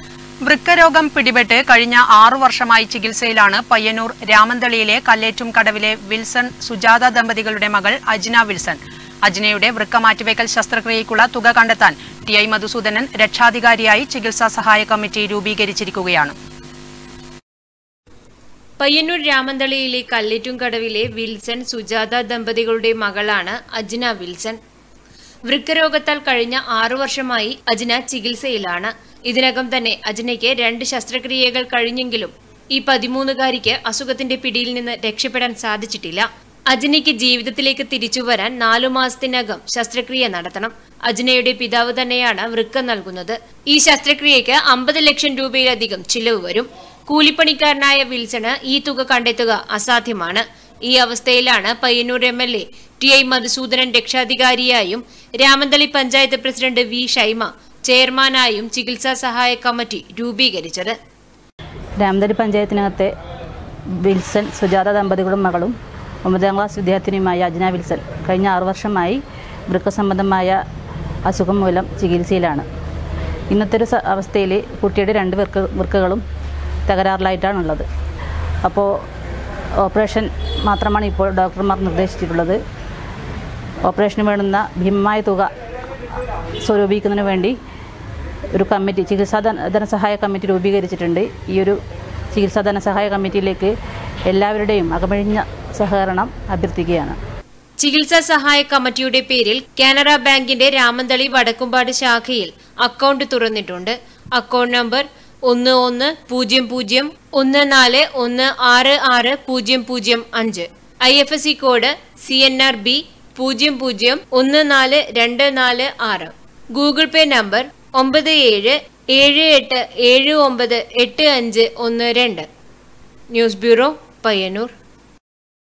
വൃക്കരോഗം പിടിപെട്ട് കഴിഞ്ഞ ആറു വർഷമായി ചികിത്സയിലാണ് പയ്യന്നൂർ രാമന്തളിയിലെ കല്ലേറ്റും കടവിലെ വിൽസൺ സുജാത ദമ്പതികളുടെ മകൾ അജ്ന വിൽസൺ അജ്നയുടെ വൃക്ക മാറ്റിവെക്കൽ ശസ്ത്രക്രിയയ്ക്കുള്ള തുക കണ്ടെത്താൻ ടി ഐ മധുസൂദനൻ രക്ഷാധികാരിയായി ചികിത്സാ സഹായ കമ്മിറ്റി രൂപീകരിച്ചിരിക്കുകയാണ് പയ്യന്നൂർ രാമന്തളിയിലെ കല്ലേറ്റുംകടവിലെ വിൽസൺ സുജാത ദമ്പതികളുടെ മകളാണ് അജ്ന വിൽസൺ വൃക്കരോഗത്താൽ കഴിഞ്ഞ ആറു വർഷമായി അജ്ന ചികിത്സയിലാണ് ഇതിനകം തന്നെ അജ്നയ്ക്ക് രണ്ട് ശസ്ത്രക്രിയകൾ കഴിഞ്ഞെങ്കിലും ഈ പതിമൂന്നുകാരിക്ക് അസുഖത്തിന്റെ പിടിയിൽ നിന്ന് രക്ഷപ്പെടാൻ സാധിച്ചിട്ടില്ല അജ്നയ്ക്ക് ജീവിതത്തിലേക്ക് തിരിച്ചു വരാൻ നാലു മാസത്തിനകം ശസ്ത്രക്രിയ നടത്തണം അജ്നയുടെ പിതാവ് തന്നെയാണ് വൃക്ക നൽകുന്നത് ഈ ശസ്ത്രക്രിയയ്ക്ക് അമ്പത് ലക്ഷം രൂപയിലധികം ചിലവ് വരും കൂലിപ്പണിക്കാരനായ വിൽസണ് ഈ തുക കണ്ടെത്തുക അസാധ്യമാണ് ഈ അവസ്ഥയിലാണ് Payyannur M L A T I Madhusoodanan രക്ഷാധികാരിയായും രാമന്തളി പഞ്ചായത്ത് പ്രസിഡന്റ് വി ഷൈമ ചെയർമാനായും ചികിത്സാ സഹായ കമ്മിറ്റി രൂപീകരിച്ചത് രാമന്തരി പഞ്ചായത്തിനകത്തെ വിൽസൺ സുജാത ദമ്പതികളുടെ മകളും ഒമ്പതാം ക്ലാസ് വിദ്യാർത്ഥിനിയുമായ അജ്ന വിൽസൺ കഴിഞ്ഞ ആറു വർഷമായി വൃക്ക സംബന്ധമായ അസുഖം മൂലം ചികിത്സയിലാണ് ഇന്നത്തെ ഒരു സ- അവസ്ഥയിൽ കുട്ടിയുടെ രണ്ട് വൃക്ക വൃക്കകളും തകരാറിലായിട്ടാണുള്ളത് അപ്പോൾ ഓപ്പറേഷൻ മാത്രമാണ് ഇപ്പോൾ ഡോക്ടർമാർ നിർദ്ദേശിച്ചിട്ടുള്ളത് ഓപ്പറേഷന് വേണ്ടുന്ന ഭീമമായ തുക സ്വരൂപിക്കുന്നതിന് വേണ്ടി ഒരു കമ്മിറ്റി ചികിത്സാ ധന ധനസഹായ കമ്മിറ്റി രൂപീകരിച്ചിട്ടുണ്ട് ഈ ഒരു ചികിത്സാ ധനസഹായ കമ്മിറ്റിയിലേക്ക് എല്ലാവരുടെയും അകമഴിഞ്ഞ സഹകരണം അഭ്യർത്ഥിക്കുകയാണ് ചികിത്സാ സഹായ കമ്മിറ്റിയുടെ പേരിൽ കാനറ ബാങ്കിന്റെ രാമന്തളി വടക്കുംപാട് ശാഖയിൽ അക്കൗണ്ട് തുറന്നിട്ടുണ്ട് അക്കൗണ്ട് നമ്പർ ഒന്ന് ഒന്ന് പൂജ്യം പൂജ്യം ഒന്ന് നാല് ഒന്ന് ആറ് ആറ് പൂജ്യം പൂജ്യം അഞ്ച് I F S C code C N R B പൂജ്യം പൂജ്യം ഒന്ന് നാല് രണ്ട് നാല് ആറ് ഗൂഗിൾ പേ നമ്പർ ഒമ്പത് ഏഴ് ഏഴ് എട്ട് ഏഴ് ഒമ്പത് എട്ട് അഞ്ച് ഒന്ന് രണ്ട് ന്യൂസ് ബ്യൂറോ പയ്യന്നൂർ